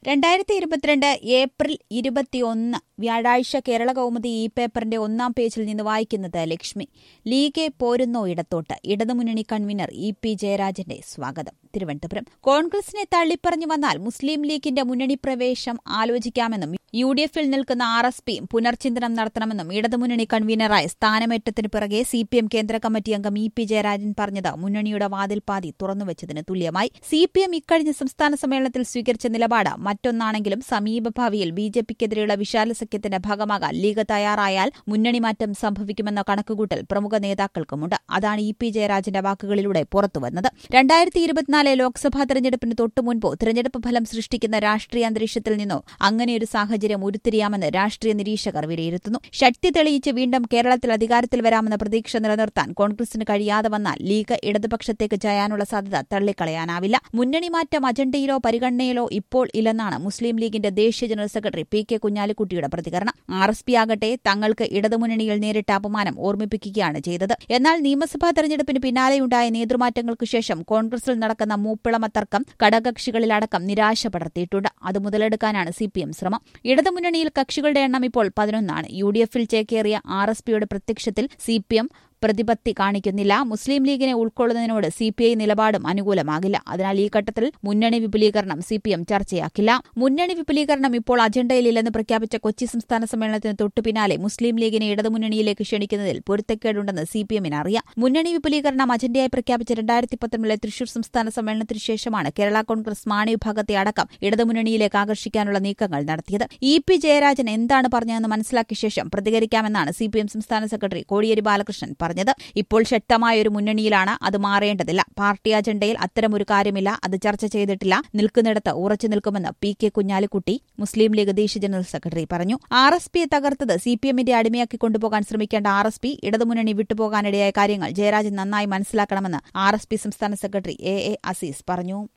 രണ്ടായിരത്തി ഇരുപത്തിരണ്ട് ഏപ്രിൽ ഇരുപത്തിയൊന്ന് വ്യാഴാഴ്ച കേരള കൗമുദി ഇ പേപ്പറിന്റെ ഒന്നാം പേജിൽ നിന്ന് വായിക്കുന്നത് ലക്ഷ്മി ലീഗെ പോരുന്നോ ഇടത്തോട്ട് ഇടതുമുന്നണി കൺവീനർ ഇ പി ജയരാജന്റെ സ്വാഗതം തിരുവനന്തപുരം കോൺഗ്രസിനെ തള്ളിപ്പറഞ്ഞു വന്നാൽ മുസ്ലിം ലീഗിന്റെ മുന്നണി പ്രവേശം ആലോചിക്കാമെന്നും യു ഡി എഫിൽ നിൽക്കുന്ന ആർ എസ് പി പുനർചിന്തനം നടത്തണമെന്നും ഇടതുമുന്നണി കൺവീനറായ സ്ഥാനമേറ്റത്തിന് പിറകെ സി പി എം കേന്ദ്ര കമ്മിറ്റി അംഗം ഇ പി ജയരാജൻ പറഞ്ഞത് മുന്നണിയുടെ വാതിൽപാതി തുറന്നുവച്ചതിന് തുല്യമായി സി പി എം ഇക്കഴിഞ്ഞ സംസ്ഥാന സമ്മേളനത്തിൽ സ്വീകരിച്ച നിലപാട് മറ്റൊന്നാണെങ്കിലും സമീപഭാവിയിൽ ബി ജെ പിക്കെതിരെയുള്ള വിശാല സഖ്യത്തിന്റെ ഭാഗമാകാൻ ലീഗ് തയ്യാറായാൽ മുന്നണി മാറ്റം സംഭവിക്കുമെന്ന കണക്കുകൂട്ടൽ പ്രമുഖ നേതാക്കൾക്കുമുണ്ട് അതാണ് ഇ പി ജയരാജന്റെ വാക്കുകളിലൂടെ പുറത്തുവന്നത് രണ്ടായിരത്തി ഇരുപത്തിനാല് ലോക്സഭാ തെരഞ്ഞെടുപ്പിന് തൊട്ടുമുൻപോ തെരഞ്ഞെടുപ്പ് ഫലം സൃഷ്ടിക്കുന്ന രാഷ്ട്രീയ അന്തരീക്ഷത്തിൽ നിന്നോ അങ്ങനെയൊരു സാഹചര്യം ഉരുത്തിരിയാമെന്ന് രാഷ്ട്രീയ നിരീക്ഷകർ വിലയിരുത്തുന്നു ശക്തി തെളിയിച്ച് വീണ്ടും കേരളത്തിൽ അധികാരത്തിൽ വരാമെന്ന പ്രതീക്ഷ നിലനിർത്താൻ കോൺഗ്രസിന് കഴിയാതെ വന്നാൽ ലീഗ് ഇടതുപക്ഷത്തേക്ക് ചായാനുള്ള സാധ്യത തള്ളിക്കളയാനാവില്ല മുന്നണി മാറ്റം അജണ്ടയിലോ പരിഗണനയിലോ ഇപ്പോൾ ഇല്ലെന്നാണ് മുസ്ലിം ലീഗിന്റെ ദേശീയ ജനറൽ സെക്രട്ടറി പി കെ കുഞ്ഞാലിക്കുട്ടിയുടെ പ്രതികരണം ആർ എസ് പി ആകട്ടെ തങ്ങൾക്ക് ഇടതുമുന്നണിയിൽ നേരിട്ട അപമാനം ഓർമ്മിപ്പിക്കുകയാണ് ചെയ്തത് എന്നാൽ നിയമസഭാ തെരഞ്ഞെടുപ്പിന് പിന്നാലെയുണ്ടായ നേതൃമാറ്റങ്ങൾക്ക് ശേഷം കോൺഗ്രസിൽ നടക്കുന്ന മൂപ്പിളമ തർക്കം ഘടകകക്ഷികളിലടക്കം നിരാശ പടർത്തിയിട്ടുണ്ട് അത് മുതലെടുക്കാനാണ് സി പി എം ശ്രമം ഇടതുമുന്നണിയിൽ കക്ഷികളുടെ എണ്ണം ഇപ്പോൾ പതിനൊന്നാണ് യു ഡി എഫിൽ ചേക്കേറിയ ആർ എസ് പിയുടെ പ്രത്യക്ഷത്തിൽ സി പി എം പ്രതിപത്തി കാണിക്കുന്നില്ല മുസ്ലിം ലീഗിനെ ഉൾക്കൊള്ളുന്നതിനോട് സി പി ഐ നിലപാടും അനുകൂലമാകില്ല അതിനാൽ ഈ ഘട്ടത്തിൽ മുന്നണി വിപുലീകരണം സി പി എം ചർച്ചയാക്കില്ല മുന്നണി വിപുലീകരണം ഇപ്പോൾ അജണ്ടയിലില്ലെന്ന് പ്രഖ്യാപിച്ച കൊച്ചി സംസ്ഥാന സമ്മേളനത്തിന് തൊട്ടു പിന്നാലെ മുസ്ലിം ലീഗിനെ ഇടതുമുന്നണിയിലേക്ക് ക്ഷണിക്കുന്നതിൽ പൊരുത്തക്കേടുണ്ടെന്ന് സി പി എമ്മിന് അറിയാം മുന്നണി വിപുലീകരണം അജണ്ടയായി പ്രഖ്യാപിച്ച രണ്ടായിരത്തി പത്തൊൻപതിലെ തൃശൂർ സംസ്ഥാന സമ്മേളനത്തിന് ശേഷമാണ് കേരള കോൺഗ്രസ് മാണി വിഭാഗത്തെ അടക്കം ഇടതുമുന്നണിയിലേക്ക് ആകർഷിക്കാനുള്ള നീക്കങ്ങൾ നടത്തിയത് ഇ പി ജയരാജൻ എന്താണ് പറഞ്ഞതെന്ന് മനസ്സിലാക്കിയ ശേഷം പ്രതികരിക്കാമെന്നാണ് സി പി എം സംസ്ഥാന സെക്രട്ടറി കോടിയേരി ബാലകൃഷ്ണൻ പറഞ്ഞത് ഇപ്പോൾ ശക്തമായ ഒരു മുന്നണിയിലാണ് അത് മാറേണ്ടതില്ല പാർട്ടി അജണ്ടയിൽ അത്തരമൊരു കാര്യമില്ല അത് ചർച്ച ചെയ്തിട്ടില്ല നിൽക്കുന്നിടത്ത് ഉറച്ചു നിൽക്കുമെന്ന് പി കെ കുഞ്ഞാലിക്കുട്ടി മുസ്ലിം ലീഗ് ദേശീയ ജനറൽ സെക്രട്ടറി പറഞ്ഞു ആർ എസ് പിയെ തകർത്തത് സി പി എമ്മിന്റെ അടിമയാക്കി കൊണ്ടുപോകാൻ ശ്രമിക്കേണ്ട ആർ എസ് പി ഇടതുമുന്നണി വിട്ടുപോകാനിടയായ കാര്യങ്ങൾ ജയരാജൻ നന്നായി മനസ്സിലാക്കണമെന്ന് ആർ എസ് പി സംസ്ഥാന സെക്രട്ടറി എ എ അസീസ് പറഞ്ഞു